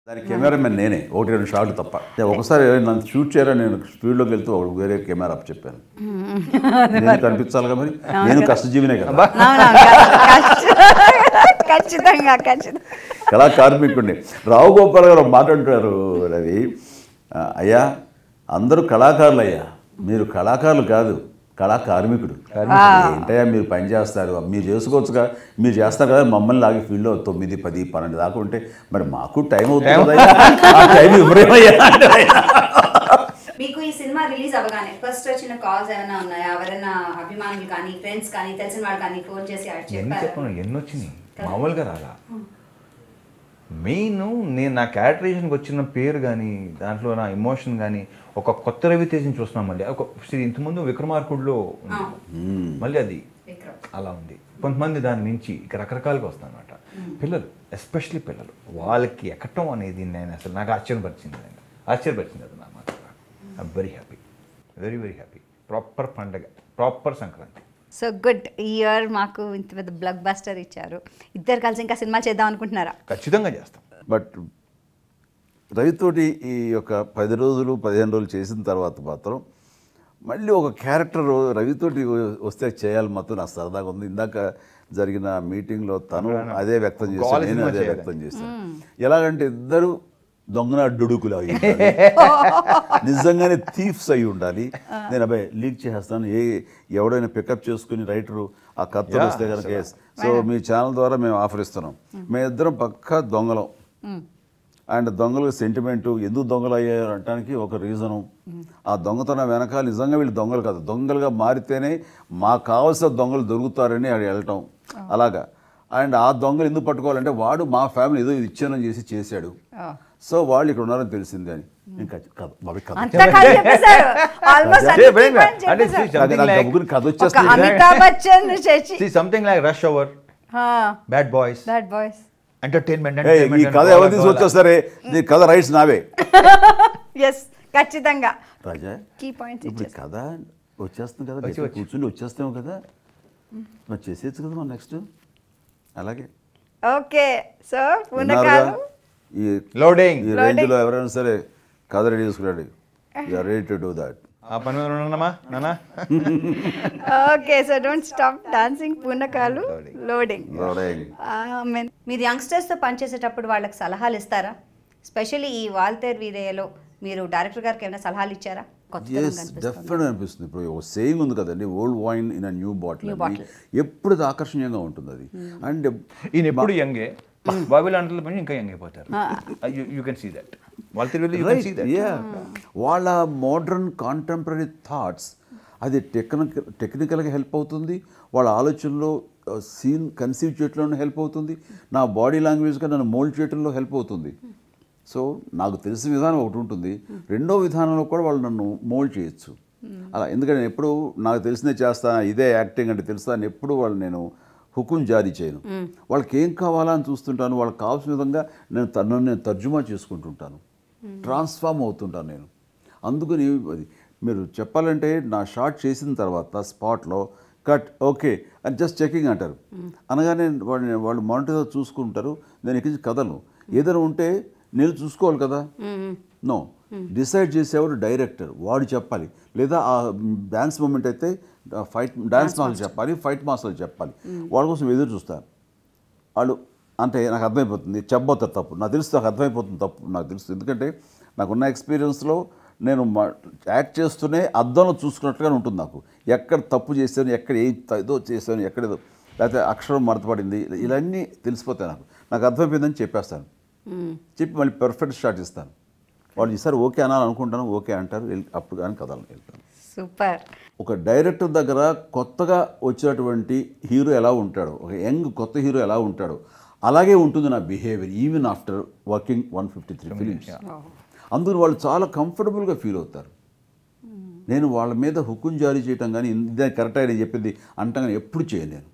దాని కెమెరామెన్ నేనే ఒకటి రెండు షాట్లు తప్ప ఒకసారి నన్ను షూట్ చేయాలని నేను స్పీడ్లోకి వెళ్తూ ఒక వేరే కెమెరా అప్ చెప్పాను నేను కనిపించాలిగా మరి నేను కష్టజీవినే కదా అవునవును, ఖచ్చి- ఖచ్చితంగా ఖచ్చితంగా కళా కార్మికుడిని రావు గోపాల్ గారు ఒక మాట అంటారు రవి ఆ, అయ్యా అందరూ కళాకారులు అయ్యా మీరు కళాకారులు కాదు కళా కార్మికుడు ఏంటయ్యా మీరు పని చేస్తారు మీరు చేసుకోవచ్చుగా మీరు చేస్తారు కదా మమ్మల్ని లాగి ఫీల్డ్లో తొమ్మిది పది పన్నెండు దాకా ఉంటే మరి మాకు టైం అవుతుంది కదా ఆ టైం ఇవ్వరేమయ్యా అంటే ఆయన. మీకు ఈ సినిమా రిలీజ్ అవ్వగానే ఫస్ట్ వచ్చిన కాల్స్ ఏమైనా ఉన్నాయా ఎవరైనా అభిమానులు కానీ ఫ్రెండ్స్ కానీ తెలిసిన వాళ్ళు కానీ ఫోన్ చేసి అడిగి ఎన్ని చెప్పారు చెప్పను ఎన్ని వచ్చినాయి మామూలుగా రాలా మెయిన్ నేను నా క్యారెక్టరేషన్కి వచ్చిన పేరు కానీ దాంట్లో నా ఎమోషన్ కానీ ఒక కొత్త రవితేజని చూస్తున్నాం మళ్ళీ ఒక శ్రీ ఇంతకుముందు విక్రమార్కుడులో ఉంది. మళ్ళీ అది విక్రమ్ అలా ఉంది కొంతమంది దాని నుంచి ఇక రకరకాలుగా వస్తాను అనమాట పిల్లలు ఎస్పెషలీ పిల్లలు వాళ్ళకి ఎక్కటం అనేది నేను అసలు నాకు ఆశ్చర్యపరిచింది నేను ఆశ్చర్యపరిచింది అది నా మాట I very happy very very happy proper పండగ ప్రాపర్ సంక్రాంతి సో గుడ్ ఈ ఇయర్ మాకు ఇంత పెద్ద బ్లాక్ బస్టర్ ఇచ్చారు ఇద్దరు కలిసి ఇంకా సినిమా చేద్దాం అనుకుంటున్నారా ఖచ్చితంగా చేస్తాం బట్ రవితోటి ఈ యొక్క పది రోజులు పదిహేను రోజులు చేసిన తర్వాత మాత్రం మళ్ళీ ఒక క్యారెక్టర్ రవితోటి వస్తే చేయాలి మాత్రం నాకు సరదాగా ఉంది ఇందాక జరిగిన మీటింగ్లో తను అదే వ్యక్తం చేశాను గోల నేను సినిమా అదే చేయాలి. వ్యక్తం చేశాను ఎలాగంటే ఇద్దరు దొంగన డుడుకులు అయి ఉండాలి. నిజంగానే థీఫ్స్ అయి ఉండాలి నేను అబ్బాయి లీక్ చేసేస్తాను ఏ ఎవడైనా పికప్ చేసుకుని రైటరు ఆ కత్తులు Yeah, వస్తే కనుక సో మీ ఛానల్ ద్వారా మేము ఆఫర్ ఇస్తున్నాం మేమిద్దరం పక్కా దొంగలం అండ్ దొంగలకు సెంటిమెంట్ ఎందుకు దొంగలు అయ్యారు అనడానికి ఒక రీజను ఆ దొంగతనం వెనకాల నిజంగా వీళ్ళు దొంగలు కాదు దొంగలుగా మారితేనే మాకు కావాల్సిన దొంగలు దొరుకుతారని ఆడ వెళ్ళటం అలాగా అండ్ ఆ దొంగలు ఎందుకు పట్టుకోవాలంటే వాడు మా ఫ్యామిలీ ఏదో ఇచ్చానని చేసి చేశాడు సో వాళ్ళు ఇక్కడ ఉన్నారని తెలిసింది అని ఇంకా కథ బాబీ కథ అంతా కథ చెప్పేశారు ఆల్మోస్ట్ అదే భయంగా. అంటే see, నాకు something నాకు like- గబుక్కుని కథ ఒక వచ్చేస్తుంది అమితాబ్ బచ్చన్ చేసి See, something like Rush Hour, Bad Boys, that boys Entertainment, ఏయ్, ఈ Entertainment, కథ and ఎవరు all తీసి that. వచ్చేస్తారే ఈ కథ రైట్స్ నావే ఎస్ ఖచ్చితంగా రాజా కీ పాయింట్స్ ఇప్పుడు కథ వచ్చేస్తుంది కదా వచ్చి, గట్టిగా వచ్చి. కూర్చుని వచ్చేస్తాం కదా మరి చేసేయచ్చు కదా మనం నెక్స్ట్ అలాగే ఓకే సో విన్నారుగా? పూనకాలు ఈ Loading. ఈ రేంజ్లో ఎవరైనా సరే కథ రెడీ చేసుకున్నాడు you are ready to do that ఆ పని మీద ఉన్నానమ్మా నాన్న okay so don't stop dancing పూనకాలు లోడింగ్ మీరు యంగ్స్టర్స్తో పనిచేసేటప్పుడు వాళ్ళకి సలహాలు ఇస్తారా స్పెషల్లీ ఈ వాల్తేర్ వీరయ్యలో మీరు డైరెక్టర్ గారికి ఏమైనా సలహాలు ఇచ్చారా కొత్తదనం ఎస్ కనిపిస్తుంది డెఫినెట్ అనిపిస్తుంది ఇప్పుడు ఒక సేయింగ్ ఉంది కదండి old wine in a new bottle New bottle. ఎప్పుడు అది ఆకర్షణీయంగా ఉంటుంది అది అండ్ ఈయన ఎప్పుడు యంగే బాబీ లాంటి పని ఇంకా యంగ్ అయిపోతారు యూ కెన్ సీ దట్ వాళ్ళ తిరిగి యూ కెన్ సీ దట్ వాళ్ళ మోడర్న్ కాంటెంపరీ థాట్స్ అది టెక్నిక్ టెక్నికల్గా హెల్ప్ అవుతుంది వాళ్ళ ఆలోచనలో సీన్ కన్సీవ్ చేయడంలో హెల్ప్ అవుతుంది నా బాడీ లాంగ్వేజ్గా నన్ను మోల్డ్ చేయడంలో హెల్ప్ అవుతుంది సో నాకు తెలిసిన విధానం ఒకటి ఉంటుంది రెండో విధానంలో కూడా వాళ్ళు నన్ను మోల్డ్ చేయొచ్చు అలా ఎందుకంటే నేను ఎప్పుడు నాకు తెలిసిందే చేస్తా ఇదే యాక్టింగ్ అంటే తెలుసా అని ఎప్పుడు వాళ్ళు నేను హుకుం జారీ చేయను వాళ్ళకి ఏం కావాలా అని చూస్తుంటాను వాళ్ళకి కావాల్సిన విధంగా నేను తనను నేను తర్జుమా చేసుకుంటుంటాను ట్రాన్స్ఫార్మ్ అవుతుంటాను నేను అందుకని అది మీరు చెప్పాలంటే నా షార్ట్ చేసిన తర్వాత స్పాట్లో కట్ ఓకే అని జస్ట్ చెకింగ్ అంటారు అనగానే వాళ్ళు వాళ్ళు మానిటర్ చూసుకుంటారు నేను ఇక్కడి నుంచి కథను ఏదైనా ఉంటే నేను చూసుకోవాలి కదా నో డిసైడ్ చేసేవాడు డైరెక్టర్ వాడు చెప్పాలి లేదా ఆ డ్యాన్స్ మూమెంట్ అయితే ఫైట్ డ్యాన్స్ మాస్టర్ చెప్పాలి ఫైట్ మాస్టర్ చెప్పాలి వాళ్ళ కోసం ఎదురు చూస్తారు వాళ్ళు అంటే నాకు అర్థమైపోతుంది చెప్పబోతారు తప్పు నాకు తెలుసు నాకు అర్థమైపోతుంది తప్పు నాకు తెలుసు ఎందుకంటే నాకున్న ఎక్స్పీరియన్స్లో నేను మా- యాక్ట్ చేస్తూనే అద్దంలో చూసుకున్నట్టుగానే ఉంటుంది నాకు ఎక్కడ తప్పు చేశాను ఎక్కడ ఏ త- ఏదో చేశాను ఎక్కడేదో లేకపోతే అక్షరం మడతపడింది ఇవన్నీ తెలిసిపోతాయి నాకు నాకు అర్థమైపోయిందని చెప్పేస్తాను చెప్పి మళ్ళీ పర్ఫెక్ట్ స్టార్ట్ ఇస్తాను వాళ్ళు ఈసారి ఓకే అనాలి అనుకుంటాను ఓకే అంటారు వెళ్ళి- అప్పుడు కానీ కథలు వెళ్తాను సూపర్ ఒక డైరెక్టర్ దగ్గర కొత్తగా వచ్చినటువంటి హీరో ఎలా ఉంటాడో ఒక యంగ్ కొత్త హీరో ఎలా ఉంటాడో అలాగే ఉంటుంది నా behaviour even after working one fifty three films అందుకని వాళ్ళు చాలా కంఫర్టబుల్గా ఫీల్ అవుతారు నేను వాళ్ళ మీద హుకుం జారీ చేయటం కానీ ఇదే కరెక్ట్ అని చెప్పింది అంటాం కానీ ఎప్పుడు చేయను నేను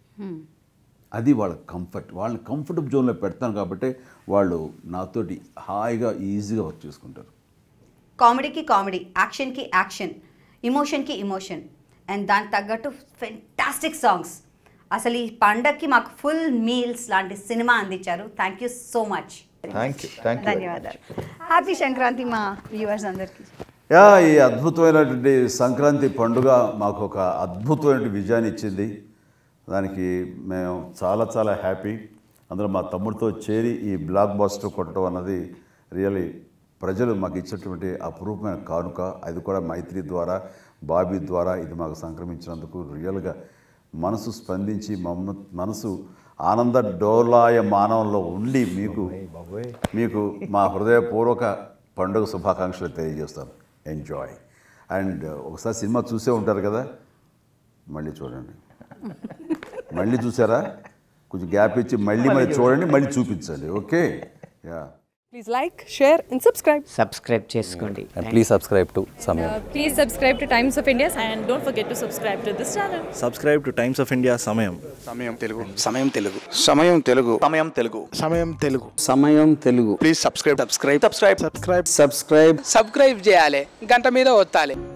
అది వాళ్ళ కంఫర్ట్ వాళ్ళని కంఫర్టబుల్ జోన్లో పెడతాను కాబట్టి వాళ్ళు నాతోటి హాయిగా ఈజీగా వర్క్ చేసుకుంటారు కామెడీకి కామెడీ యాక్షన్కి యాక్షన్ ఇమోషన్కి ఇమోషన్ అండ్ దానికి తగ్గట్టు ఫెంటాస్టిక్ సాంగ్స్ అసలు ఈ పండక్కి మాకు ఫుల్ మీల్స్ లాంటి సినిమా అందించారు thank you so much thank you thank you ధన్యవాదాలు హ్యాపీ సంక్రాంతి మా వ్యూవర్స్ అందరికీ యా ఈ అద్భుతమైనటువంటి సంక్రాంతి పండుగ మాకు ఒక అద్భుతమైన విజయాన్ని ఇచ్చింది దానికి మేము చాలా చాలా హ్యాపీ అందులో మా తమ్ముడితో చేరి ఈ బ్లాక్ బాస్టర్ కొట్టడం అన్నది రియలీ ప్రజలు మాకు ఇచ్చినటువంటి అపురూపమైన కానుక అది కూడా మైత్రి ద్వారా బాబీ ద్వారా ఇది మాకు సంక్రమించినందుకు రియల్గా మనసు స్పందించి మమ్మ మనసు ఆనంద డోలాయ మానవంలో ఉండి మీకు బాబోయ్ మీకు మా హృదయపూర్వక పండుగ శుభాకాంక్షలు తెలియజేస్తాను ఎంజాయ్ అండ్ ఒకసారి సినిమా చూసే ఉంటారు కదా మళ్ళీ చూడండి మళ్ళీ చూసారా కొంచెం గ్యాప్ ఇచ్చి మళ్ళీ మళ్ళీ చూడండి మళ్ళీ చూపించండి okay yeah Please like, share, and subscribe. Subscribe చేసుకోండి and please subscribe to Samyam. Please subscribe to Times of India and don't forget to subscribe to this channel. Subscribe to Times of India Samayam Samayam Telugu Samayam Telugu Samayam Telugu Samayam Telugu Samayam Telugu Samayam Telugu please subscribe subscribe subscribe subscribe subscribe subscribe చేయాలి గంట మీద ఒత్తాలి